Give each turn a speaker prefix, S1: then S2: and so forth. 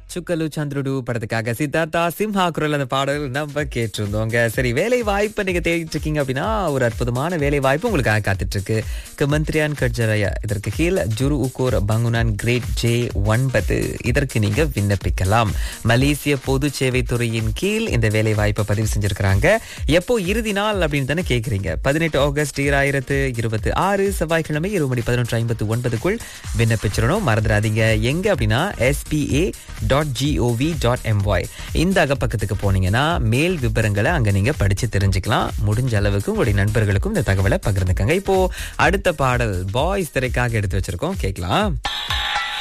S1: சுக்கலு சந்திருடு படத்துக்காக சித்தார்த்தா சிம்ஹா குரல் அந்த பாடல் நம்ம கேட்டிருந்தோங்க சரி வேலை வாய்ப்பு நீங்க தேடிட்டு இருக்கீங்க அப்படின்னா ஒரு அற்புதமான வேலை வாய்ப்பு உங்களுக்காக காத்துட்டு இருக்கு கமந்திரியான் கட்ஜரய இதற்கு கீழ் ஜுரு உகோர் பங்குனான் கிரேட் ஜே ஒன்பது இதற்கு நீங்க விண்ணப்பிக்கலாம் மலேசிய பொது சேவை துறையின் கீழ் இந்த வேலை வாய்ப்பை பதிவு செஞ்சிருக்கிறாங்க எப்போ இறுதி நாள் அப்படின்னு தானே கேக்குறீங்க பதினெட்டு ஆகஸ்ட் ஈராயிரத்து இருபத்தி ஆறு செவ்வாய்க்கிழமை இருபது மணி பதினொன்று ஐம்பத்து ஒன்பதுக்குள் விண்ணப்பிச்சிடணும் மறந்துடாதீங்க எங்க அப்படின்னா SPA dot GOV dot MY இந்த அகப்பக்கத்துக்கு போனீங்கன்னா மேல் விவரங்களை அங்க நீங்க படிச்சு தெரிஞ்சுக்கலாம் முடிஞ்ச அளவுக்கு உங்களுடைய நண்பர்களுக்கும் இந்த தகவலை பகிர்ந்துக்கங்க இப்போ அடுத்த பாடல் பாய்ஸ் திரைக்காக எடுத்து வச்சிருக்கோம் கேட்கலாம்